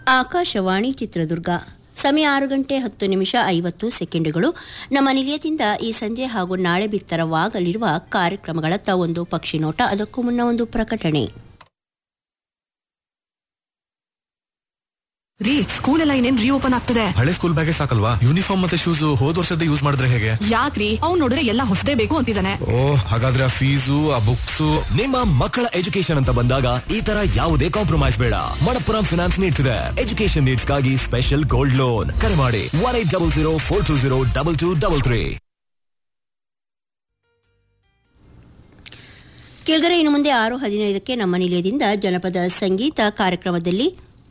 ಆಕಾಶವಾಣಿ ಚಿತ್ರದುರ್ಗ ಸಮಯ ಆರು ಗಂಟೆ ಹತ್ತು ನಿಮಿಷ ಐವತ್ತು ಸೆಕೆಂಡುಗಳು ನಮ್ಮ ನಿಲಯದಿಂದ ಈ ಸಂಜೆ ಹಾಗೂ ನಾಳೆ ಬಿತ್ತರವಾಗಲಿರುವ ಕಾರ್ಯಕ್ರಮಗಳತ್ತ ಒಂದು ಪಕ್ಷಿ ನೋಟ ಅದಕ್ಕೂ ಮುನ್ನ ಒಂದು ಪ್ರಕಟಣೆ ರೀ ಸ್ಕೂಲ್ ಎಲ್ಲ ಇನ್ನೇನ್ ರೀಓಪನ್ ಆಗ್ತದೆ ಹಳೆ ಸ್ಕೂಲ್ ಬ್ಯಾಗೆ ಸಾಕಲ್ವಾ ಯೂನಿಫಾರ್ಮ್ ಮತ್ತೆ ಶೂಸ್ ಹೋದ್ ವರ್ಷದ ಯೂಸ್ ಮಾಡಿದ್ರೆ ಹೇಗೆ ಯಾಕ್ರಿ ಅವ್ನ್ ನೋಡಿದ್ರೆ ಎಲ್ಲ ಹೊಸದೇ ಬೇಕು ಅಂತಿದ್ದಾನೆ ಓ ಹಾಗಾದ್ರೆ ಆ ಫೀಸು ಆ ಬುಕ್ಸ್ ನಿಮ್ಮ ಮಕ್ಕಳ ಎಜುಕೇಶನ್ ಅಂತ ಬಂದಾಗ ಈ ತರ ಯಾವುದೇ ಕಾಂಪ್ರಮೈಸ್ ಬೇಡ ಮಣಪ್ಪುರಂ ಫಿನಾನ್ಸ್ ನೀಡ್ತಿದೆ ಎಜುಕೇಶನ್ ನೀಡ್ಸ್ಗಾಗಿ ಸ್ಪೆಷಲ್ ಗೋಲ್ಡ್ ಲೋನ್ ಕರೆ ಮಾಡಿ one eight double zero four two zero double two double three ಕೆಳಗರೆ ಇನ್ನು ಮುಂದೆ ಆರು ಹದಿನೈದಕ್ಕೆ ನಮ್ಮ ನಿಲಯದಿಂದ ಜನಪದ ಸಂಗೀತ ಕಾರ್ಯಕ್ರಮದಲ್ಲಿ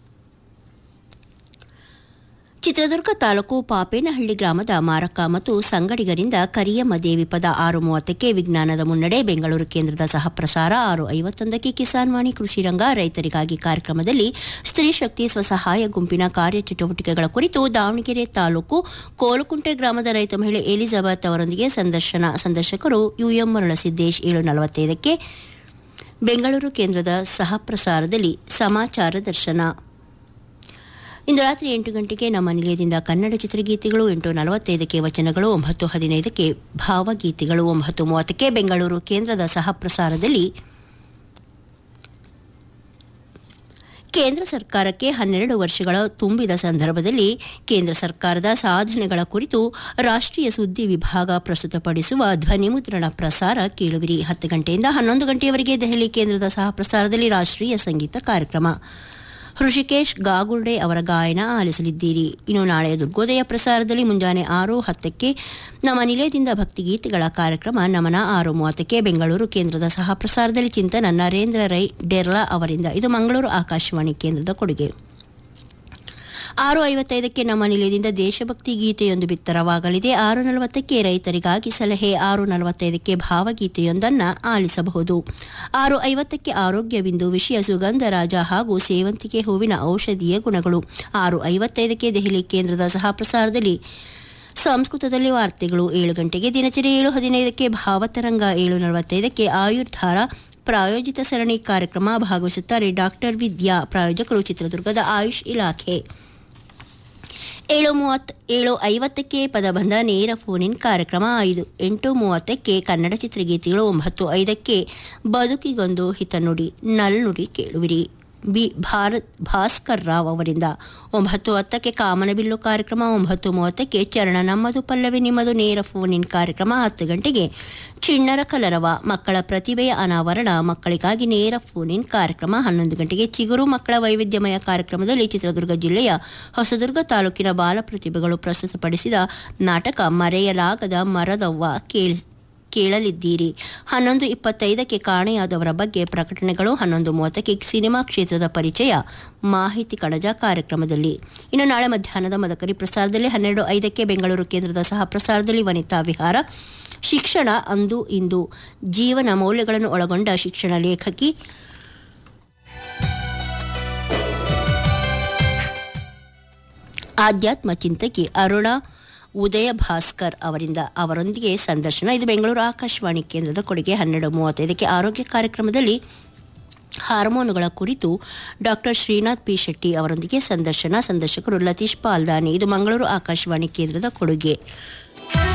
ಚಿತ್ರದುರ್ಗ ತಾಲೂಕು ಪಾಪೇನಹಳ್ಳಿ ಗ್ರಾಮದ ಮಾರಕ ಮತ್ತು ಸಂಗಡಿಗರಿಂದ ಕರಿಯಮ್ಮ ದೇವಿ ಪದ ಆರು ಮೂವತ್ತಕ್ಕೆ ವಿಜ್ಞಾನದ ಮುನ್ನಡೆ ಬೆಂಗಳೂರು ಕೇಂದ್ರದ ಸಹಪ್ರಸಾರ ಆರು ಐವತ್ತೊಂದಕ್ಕೆ ಕಿಸಾನ್ ವಾಣಿ ಕೃಷಿ ರಂಗ ರೈತರಿಗಾಗಿ ಕಾರ್ಯಕ್ರಮದಲ್ಲಿ ಸ್ತ್ರೀ ಶಕ್ತಿ ಸ್ವಸಹಾಯ ಗುಂಪಿನ ಕಾರ್ಯಚಟುವಟಿಕೆಗಳ ಕುರಿತು ದಾವಣಗೆರೆ ತಾಲೂಕು ಕೋಲುಕುಂಟೆ ಗ್ರಾಮದ ರೈತ ಮಹಿಳೆ ಎಲಿಜಬೆತ್ ಅವರೊಂದಿಗೆ ಸಂದರ್ಶನ ಸಂದರ್ಶಕರು ಯುಎಂ ಮರಳಸಿದ್ದೇಶ್ ಏಳು ನಲವತ್ತೈದಕ್ಕೆ ಬೆಂಗಳೂರು ಕೇಂದ್ರದ ಸಹಪ್ರಸಾರದಲ್ಲಿ ಸಮಾಚಾರ ದರ್ಶನ ಇಂದು ರಾತ್ರಿ ಎಂಟು ಗಂಟೆಗೆ ನಮ್ಮ ನಿಲಯದಿಂದ ಕನ್ನಡ ಚಿತ್ರಗೀತೆಗಳು ಎಂಟು ನಲವತ್ತೈದಕ್ಕೆ ವಚನಗಳು ಒಂಬತ್ತು ಹದಿನೈದಕ್ಕೆ ಭಾವಗೀತೆಗಳು ಒಂಬತ್ತು ಮೂವತ್ತಕ್ಕೆ ಬೆಂಗಳೂರು ಕೇಂದ್ರದ ಸಹಪ್ರಸಾರದಲ್ಲಿ ಕೇಂದ್ರ ಸರ್ಕಾರಕ್ಕೆ ಹನ್ನೆರಡು ವರ್ಷಗಳ ತುಂಬಿದ ಸಂದರ್ಭದಲ್ಲಿ ಕೇಂದ್ರ ಸರ್ಕಾರದ ಸಾಧನೆಗಳ ಕುರಿತು ರಾಷ್ಟ್ರೀಯ ಸುದ್ದಿ ವಿಭಾಗ ಪ್ರಸ್ತುತಪಡಿಸುವ ಧ್ವನಿಮುದ್ರಣ ಪ್ರಸಾರ ಕೇಳುವಿರಿ ಹತ್ತು ಗಂಟೆಯಿಂದ ಹನ್ನೊಂದು ಗಂಟೆಯವರೆಗೆ ದೆಹಲಿ ಕೇಂದ್ರದ ಸಹ ಪ್ರಸಾರದಲ್ಲಿ ರಾಷ್ಟ್ರೀಯ ಸಂಗೀತ ಕಾರ್ಯಕ್ರಮ ಹೃಷಿಕೇಶ್ ಗಾಗುರ್ಡೆ ಅವರ ಗಾಯನ ಆಲಿಸಲಿದ್ದೀರಿ ಇನ್ನು ನಾಳೆಯ ದುರ್ಗೋದಯ ಪ್ರಸಾರದಲ್ಲಿ ಮುಂಜಾನೆ ಆರು ಹತ್ತಕ್ಕೆ ನಮ್ಮ ನಿಲಯದಿಂದ ಭಕ್ತಿಗೀತೆಗಳ ಕಾರ್ಯಕ್ರಮ ನಮನ ಆರು ಮೂವತ್ತಕ್ಕೆ ಬೆಂಗಳೂರು ಕೇಂದ್ರದ ಸಹ ಪ್ರಸಾರದಲ್ಲಿ ಚಿಂತನ ನರೇಂದ್ರ ರೈ ಡೆರ್ಲಾ ಅವರಿಂದ ಇದು ಮಂಗಳೂರು ಆಕಾಶವಾಣಿ ಕೇಂದ್ರದ ಕೊಡುಗೆ ಆರು ಐವತ್ತೈದಕ್ಕೆ ನಮ್ಮ ನಿಲಯದಿಂದ ದೇಶಭಕ್ತಿ ಗೀತೆಯೊಂದು ಬಿತ್ತರವಾಗಲಿದೆ ಆರು ನಲವತ್ತಕ್ಕೆ ರೈತರಿಗಾಗಿ ಸಲಹೆ ಆರು ನಲವತ್ತೈದಕ್ಕೆ ಭಾವಗೀತೆಯೊಂದನ್ನು ಆಲಿಸಬಹುದು ಆರು ಐವತ್ತಕ್ಕೆ ಆರೋಗ್ಯ ಬಿಂದು ವಿಷಯ ಸುಗಂಧರಾಜ ಹಾಗೂ ಸೇವಂತಿಗೆ ಹೂವಿನ ಔಷಧೀಯ ಗುಣಗಳು ಆರು ಐವತ್ತೈದಕ್ಕೆ ದೆಹಲಿ ಕೇಂದ್ರದ ಸಹ ಪ್ರಸಾರದಲ್ಲಿ ಸಂಸ್ಕೃತದಲ್ಲಿ ವಾರ್ತೆಗಳು ಏಳು ಗಂಟೆಗೆ ದಿನಚರಿ ಏಳು ಹದಿನೈದಕ್ಕೆ ಭಾವತರಂಗ ಏಳು ನಲವತ್ತೈದಕ್ಕೆ ಆಯುರ್ಧಾರ ಪ್ರಾಯೋಜಿತ ಸರಣಿ ಕಾರ್ಯಕ್ರಮ ಭಾಗವಹಿಸುತ್ತಾರೆ ಡಾಕ್ಟರ್ ವಿದ್ಯಾ ಪ್ರಾಯೋಜಕರು ಚಿತ್ರದುರ್ಗದ ಆಯುಷ್ ಇಲಾಖೆ ಏಳು ಮೂವತ್ ಏಳು ಐವತ್ತಕ್ಕೆ ಪದಬಂಧ ನೇರ ಫೋನ್ ಇನ್ ಕಾರ್ಯಕ್ರಮ ಐದು ಎಂಟು ಮೂವತ್ತಕ್ಕೆ ಕನ್ನಡ ಚಿತ್ರಗೀತೆಗಳು ಒಂಬತ್ತು ಐದಕ್ಕೆ ಬದುಕಿಗೊಂದು ಹಿತನುಡಿ ನಲ್ನುಡಿ ಕೇಳುವಿರಿ ಬಿ ಭಾರತ್ ಭಾಸ್ಕರ್ ರಾವ್ ಅವರಿಂದ ಒಂಬತ್ತು ಹತ್ತಕ್ಕೆ ಕಾಮನಬಿಲ್ಲು ಕಾರ್ಯಕ್ರಮ ಒಂಬತ್ತು ಮೂವತ್ತಕ್ಕೆ ಚರಣ ನಮ್ಮದು ಪಲ್ಲವಿ ನಿಮ್ಮದು ನೇರ ಫೋನ್ ಇನ್ ಕಾರ್ಯಕ್ರಮ ಹತ್ತು ಗಂಟೆಗೆ ಚಿಣ್ಣರ ಕಲರವ ಮಕ್ಕಳ ಪ್ರತಿಭೆಯ ಅನಾವರಣ ಮಕ್ಕಳಿಗಾಗಿ ನೇರ ಫೋನ್ ಇನ್ ಕಾರ್ಯಕ್ರಮ ಹನ್ನೊಂದು ಗಂಟೆಗೆ ಚಿಗುರು ಮಕ್ಕಳ ವೈವಿಧ್ಯಮಯ ಕಾರ್ಯಕ್ರಮದಲ್ಲಿ ಚಿತ್ರದುರ್ಗ ಜಿಲ್ಲೆಯ ಹೊಸದುರ್ಗ ತಾಲೂಕಿನ ಬಾಲ ಪ್ರತಿಭೆಗಳು ಪ್ರಸ್ತುತಪಡಿಸಿದ ನಾಟಕ ಮರೆಯಲಾಗದ ಮರದವ್ವ ಕೇಳಿ ಕೇಳಲಿದ್ದೀರಿ ಹನ್ನೊಂದು ಇಪ್ಪತ್ತೈದಕ್ಕೆ ಕಾಣೆಯಾದವರ ಬಗ್ಗೆ ಪ್ರಕಟಣೆಗಳು ಹನ್ನೊಂದು ಮೂವತ್ತಕ್ಕೆ ಸಿನಿಮಾ ಕ್ಷೇತ್ರದ ಪರಿಚಯ ಮಾಹಿತಿ ಕಣಜ ಕಾರ್ಯಕ್ರಮದಲ್ಲಿ ಇನ್ನು ನಾಳೆ ಮಧ್ಯಾಹ್ನದ ಮದಕರಿ ಪ್ರಸಾರದಲ್ಲಿ ಹನ್ನೆರಡು ಐದಕ್ಕೆ ಬೆಂಗಳೂರು ಕೇಂದ್ರದ ಸಹ ಪ್ರಸಾರದಲ್ಲಿ ವನಿತಾ ವಿಹಾರ ಶಿಕ್ಷಣ ಅಂದು ಇಂದು ಜೀವನ ಮೌಲ್ಯಗಳನ್ನು ಒಳಗೊಂಡ ಶಿಕ್ಷಣ ಲೇಖಕಿ ಆಧ್ಯಾತ್ಮ ಚಿಂತಕಿ ಅರುಣಾ ಉದಯ ಭಾಸ್ಕರ್ ಅವರಿಂದ ಅವರೊಂದಿಗೆ ಸಂದರ್ಶನ ಇದು ಬೆಂಗಳೂರು ಆಕಾಶವಾಣಿ ಕೇಂದ್ರದ ಕೊಡುಗೆ ಹನ್ನೆರಡು ಮೂವತ್ತೈದಕ್ಕೆ ಆರೋಗ್ಯ ಕಾರ್ಯಕ್ರಮದಲ್ಲಿ ಹಾರ್ಮೋನುಗಳ ಕುರಿತು ಡಾಕ್ಟರ್ ಶ್ರೀನಾಥ್ ಪಿ ಶೆಟ್ಟಿ ಅವರೊಂದಿಗೆ ಸಂದರ್ಶನ ಸಂದರ್ಶಕರು ಲತೀಶ್ ಪಾಲ್ದಾನಿ ಇದು ಮಂಗಳೂರು ಆಕಾಶವಾಣಿ ಕೇಂದ್ರದ ಕೊಡುಗೆ